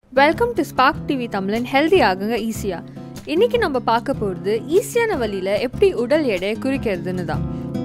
welcome to spark TV Tamizhan healthy ஆகுங்க ஈஸியாக இன்னைக்கு நம்ம பார்க்க போகிறது ஈஸியான வழியில் எப்படி உடல் எடையை குறிக்கிறதுன்னு தான்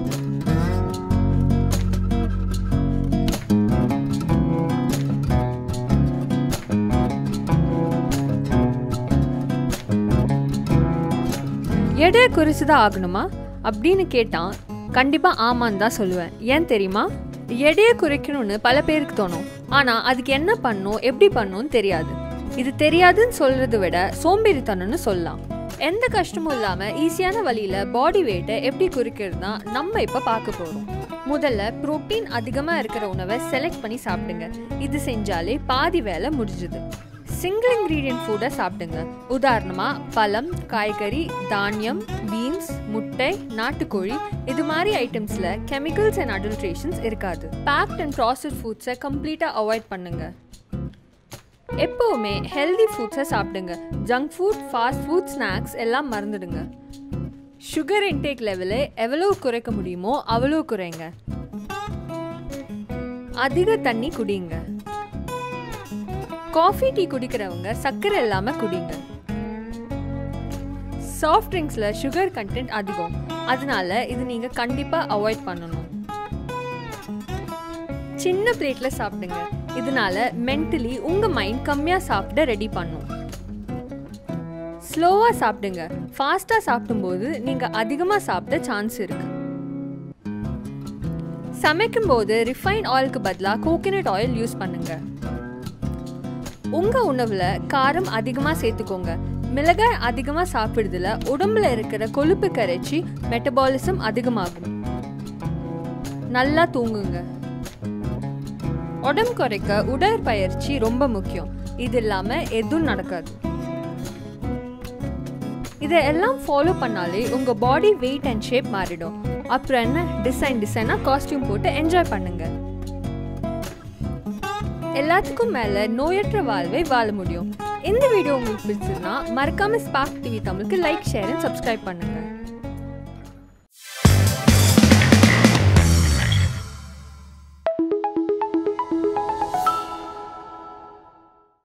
எடையை குறிச்சு தான் ஆகணுமா அப்படின்னு கேட்டால் கண்டிப்பாக ஆமான்னு தான் சொல்லுவேன் ஏன் தெரியுமா எடையை குறைக்கணும்னு பல பேருக்கு தோணும் ஆனால் அதுக்கு என்ன பண்ணும் எப்படி பண்ணணும்னு தெரியாது இது தெரியாதுன்னு சொல்கிறத விட சோம்பேறித்தனம்னு சொல்லலாம் எந்த கஷ்டமும் இல்லாமல் ஈஸியான வழியில் பாடி வெயிட்டை எப்படி குறிக்கிறது தான் நம்ம இப்போ பார்க்க போகிறோம் முதல்ல புரோட்டீன் அதிகமாக இருக்கிற உணவை செலக்ட் பண்ணி சாப்பிடுங்க இது செஞ்சாலே பாதி வேலை முடிஞ்சுது சிங்கிள் இன்க்ரீடியன்ட் ஃபுட்டை சாப்பிடுங்க உதாரணமாக பழம் காய்கறி தானியம் பீன்ஸ் முட்டை நாட்டுக்கோழி இது மாதிரி ஐட்டம்ஸில் கெமிக்கல்ஸ் அண்ட் அடல்ட்ரேஷன்ஸ் இருக்காது பேக்ட் அண்ட் ப்ராசஸ்ட் ஃபுட்ஸை கம்ப்ளீட்டாக அவாய்ட் பண்ணுங்க எப்போவுமே ஹெல்தி ஃபுட்ஸை சாப்பிடுங்க junk food fast food snacks எல்லாம் மறந்துடுங்க சுகர் இன்டேக் லெவலை எவ்வளோ குறைக்க முடியுமோ அவ்வளோ குறைங்க அதிக தண்ணி குடிங்க காஃபி டீ குடிக்கிறவங்க சர்க்கரை இல்லாமல் குடிங்க சாஃப்ட் ட்ரிங்க்ஸில் சுகர் கண்டென்ட் அதிகம் அதனால இது நீங்கள் கண்டிப்பாக அவாய்ட் பண்ணணும் சின்ன பிளேட்டில் சாப்பிடுங்க இதனால மென்டலி உங்கள் மைண்ட் கம்மியாக சாப்பிட ரெடி பண்ணும் ஸ்லோவாக சாப்பிடுங்க ஃபாஸ்ட்டாக சாப்பிடும்போது நீங்கள் அதிகமாக சாப்பிட சான்ஸ் இருக்கு சமைக்கும்போது ரிஃபைன் ஆயிலுக்கு பதிலாக கோகனட் ஆயில் யூஸ் பண்ணுங்க உங்கள் உணவில் காரம் அதிகமாக சேர்த்துக்கோங்க மிளகாய் அதிகமாக சாப்பிடுறதுல உடம்புல இருக்கிற கொழுப்பு கரைச்சி மெட்டபாலிசம் அதிகமாகும் நல்லா தூங்குங்க உடம்பு குறைக்க உடற்பயிற்சி ரொம்ப முக்கியம் இது இல்லாமல் எதுவும் நடக்காது இதை எல்லாம் ஃபாலோ பண்ணாலே உங்கள் பாடி வெயிட் அண்ட் ஷேப் மாறிடும் அப்புறம் என்ன டிசைன் டிசைனாக காஸ்டியூம் போட்டு என்ஜாய் பண்ணுங்க எல்லாத்துக்கும் மேலே நோயற்ற வாழ்வை வாழ முடியும் இந்த வீடியோ உங்களுக்கு பிடிச்சதுன்னா மறக்காம ஸ்பார்க் டிவி தமிழுக்கு லைக் ஷேர் அண்ட் சப்ஸ்கிரைப் பண்ணுங்க